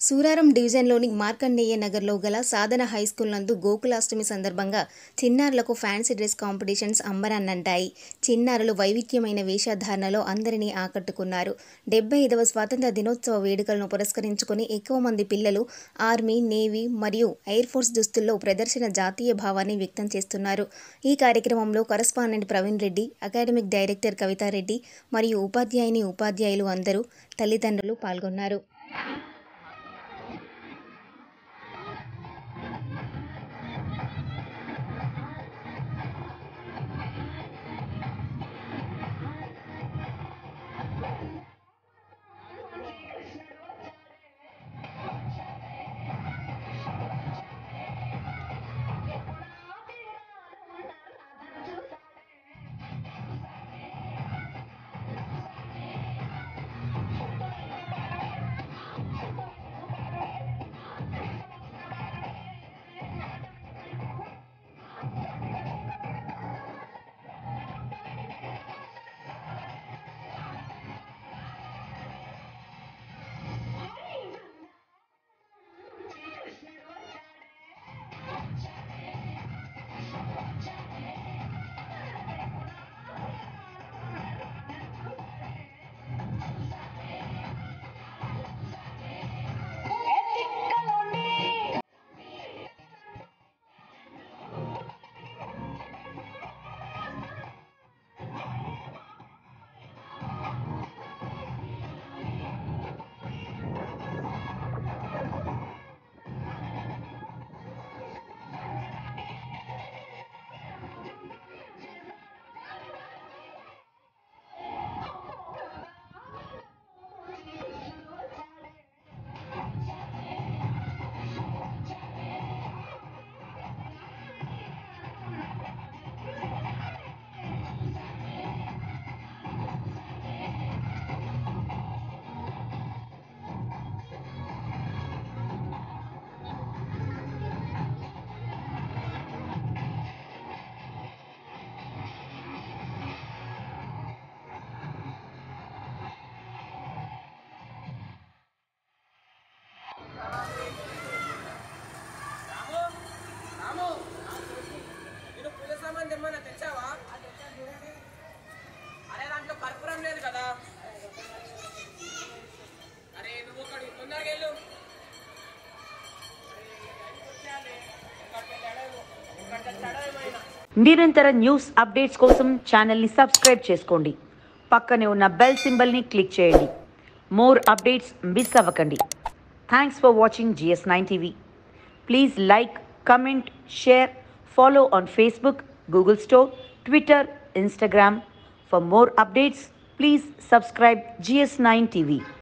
సూరారం డివిజన్లోని మార్కండేయ నగర్లో గల సాధన హైస్కూల్ నందు గోకులాష్టమి సందర్భంగా చిన్నారులకు ఫ్యాన్సీ డ్రెస్ కాంపిటీషన్స్ అంబరాన్నంటాయి చిన్నారులు వైవిధ్యమైన వేషధారణలో అందరినీ ఆకట్టుకున్నారు డెబ్బై ఐదవ స్వాతంత్ర దినోత్సవ వేడుకలను పురస్కరించుకుని ఎక్కువ మంది పిల్లలు ఆర్మీ నేవీ మరియు ఎయిర్ ఫోర్స్ దుస్తుల్లో ప్రదర్శన జాతీయ భావాన్ని వ్యక్తం చేస్తున్నారు ఈ కార్యక్రమంలో correspondent Praveen Reddy academic director Kavitha Reddy మరియు ఉపాధ్యాయుని ఉపాధ్యాయులు అందరూ తల్లిదండ్రులు పాల్గొన్నారు రాము నేను పూజ సామాన్ తెమ్మన్నా తెచ్చావా అరే దాంట్లో కర్పూరం లేదు కదా అరే నువ్వు ఒకటి తొందరగా వెళ్ళు నిరంతర న్యూస్ అప్డేట్స్ కోసం ఛానల్ని సబ్స్క్రైబ్ చేసుకోండి పక్కనే ఉన్న బెల్ సింబల్ని క్లిక్ చేయండి మోర్ అప్డేట్స్ మిస్ అవ్వకండి thanks for watching GS nine TV please like comment share follow on Facebook Google store Twitter Instagram for more updates please subscribe GS nine TV